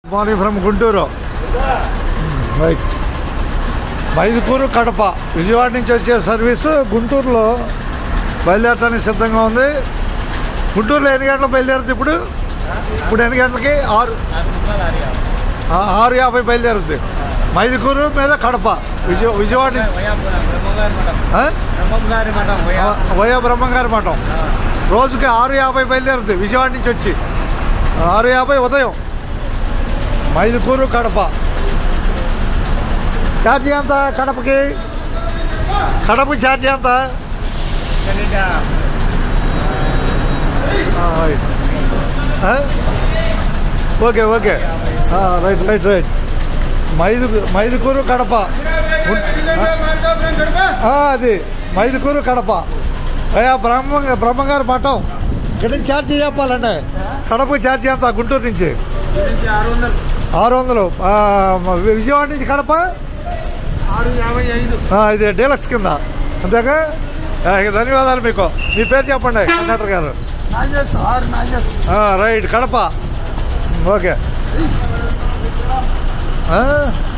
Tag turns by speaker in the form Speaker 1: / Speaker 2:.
Speaker 1: Morning from Guntur right Mydukur Kadapa Vijayawada నుంచి వచ్చే service గుంటూరులో బయలుదేరటానికి సిద్ధంగా ఉంది గుంటూరులో ఎన్ని గంటలకు బయలుదేరుతుంది ఇప్పుడు ఇప్పుడు ఎన్ని గంటలకి ఆరు ఆ, ఆరు యాభై బయలుదేరుద్ది మైదుకూరు మీద కడప విజయ విజయవాడ నుంచి ఆ? ఆ, వయా బ్రహ్మంగారి మఠం రోజుకి ఆరు యాభై బయలుదేరుద్ది విజయవాడ నుంచి వచ్చి ఆరు యాభై ఉదయం మైదుకూరు కడప ఛార్జీ ఎంత కడపకి కడప ఛార్జీ ఎంత ఆ, రైట్. ఆ? ఓకే ఓకే ఆ, రైట్ రైట్ రైట్ మైదు మైదుకూరు కడప ఆ, అది మైదుకూరు కడప అయ్యా బ్రహ్మ బ్రహ్మగారి మఠం ఇక్కడ నుంచి ఛార్జీ చెప్పాలండి కడప ఛార్జీ ఎంత గుంటూరు నుంచి
Speaker 2: ఆరు వందలు
Speaker 1: ఆరు వందలు ఆ, మ- విజయవాడ నుంచి కడప
Speaker 2: ఆరు యాభై ఐదు
Speaker 1: ఆ, ఇది డీలక్స్ కింద అంతేగా ఆ, ఇక ధన్యవాదాలు మీకు మీ పేరు చెప్పండి కండక్టర్ గారు
Speaker 2: నాగేష్ ఆరు నాగేష్
Speaker 1: ఆ, రైట్ కడప ఓకే ఆ,